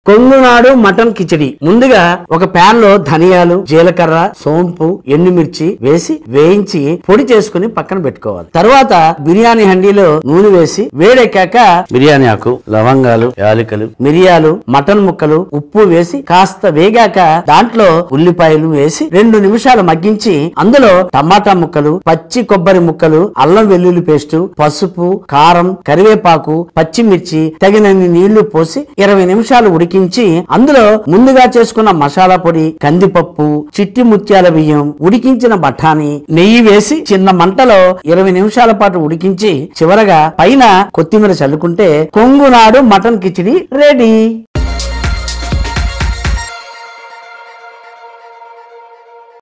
కొంగునాడు mutton khichdi ముందుగా ఒక pan లో ధనియాలు జీలకర్ర సోంపు ఎండుమిర్చి వేసి వేయించి పొడి చేసుకుని పక్కన పెట్టుకోవాలి తర్వాత బిర్యానీ హండీలో నూనె వేసి వేడెక్కాక బిర్యానీ ఆకు లవంగాలు యాలకులు మిరియాలు మటన్ ముక్కలు ఉప్పు వేసి కాస్త వేగాక దాంట్లో ఉల్లిపాయలు వేసి రెండు నిమిషాలు మగ్గించి అందులో టమాటా ముక్కలు పచ్చి కొబ్బరి ముక్కలు అల్లం వెల్లుల్లి పేస్టు పసుపు కారం కరివేపాకు పచ్చిమిర్చి తగినన్ని నీళ్లు పోసి ఇరవై నిమిషాలు ఉడికించి అందులో ముందుగా చేసుకున్న మసాలా పొడి కందిపప్పు చిట్టి ముత్యాల బియ్యం ఉడికించిన బఠానీ నెయ్యి వేసి చిన్న మంటలో ఇరవై నిమిషాల పాటు ఉడికించి చివరగా పైన కొత్తిమీర చల్లుకుంటే కొంగునాడు మటన్ కిచిడి రెడీ